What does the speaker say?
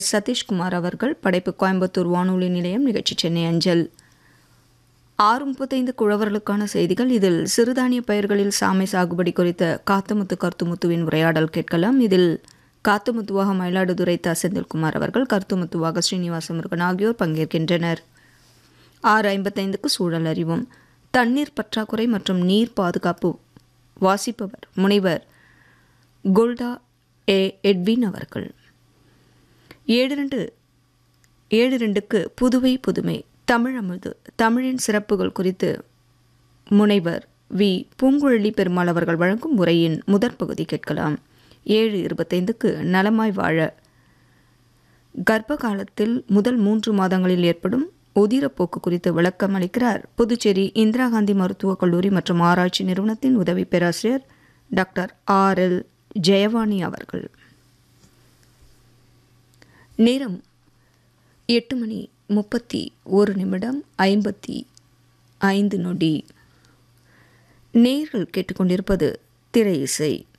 சதீஷ்குமார் அவர்கள் படைப்பு கோயம்புத்தூர் வானொலி நிலையம் நிகழ்ச்சி சென்னை அஞ்சல் ஆறு முப்பத்தைந்து குழவர்களுக்கான செய்திகள் இதில் சிறுதானிய பயிர்களில் சாமை சாகுபடி குறித்த காத்துமுத்து கருத்துமுத்துவின் உரையாடல் கேட்கலாம் இதில் காத்துமுத்துவாக மயிலாடுதுறை த செந்தில்குமார் அவர்கள் கருத்துமுத்துவாக ஸ்ரீனிவாச முருகன் ஆகியோர் பங்கேற்கின்றனர் ஆறு ஐம்பத்தைந்துக்கு சூழல் அறிவும் தண்ணீர் பற்றாக்குறை மற்றும் நீர் பாதுகாப்பு வாசிப்பவர் முனைவர் குல்டா ஏ எட்வின் அவர்கள் ஏழு ரெண்டு ஏழு ரெண்டுக்கு புதுவை புதுமை தமிழ் அமுது தமிழின் சிறப்புகள் குறித்து முனைவர் வி பூங்குழலி பெருமாள் அவர்கள் வழங்கும் உரையின் முதற் பகுதி கேட்கலாம் ஏழு இருபத்தைந்துக்கு நலமாய் வாழ கர்ப்ப காலத்தில் முதல் மூன்று மாதங்களில் ஏற்படும் உதிரப்போக்கு குறித்து விளக்கம் அளிக்கிறார் புதுச்சேரி இந்திரா காந்தி மருத்துவக் கல்லூரி மற்றும் ஆராய்ச்சி நிறுவனத்தின் உதவி பேராசிரியர் டாக்டர் ஆர் எல் ஜெயவாணி அவர்கள் நேரம் எட்டு மணி முப்பத்தி ஒரு நிமிடம் ஐம்பத்தி ஐந்து நொடி நேர்கள் கேட்டுக்கொண்டிருப்பது திரை இசை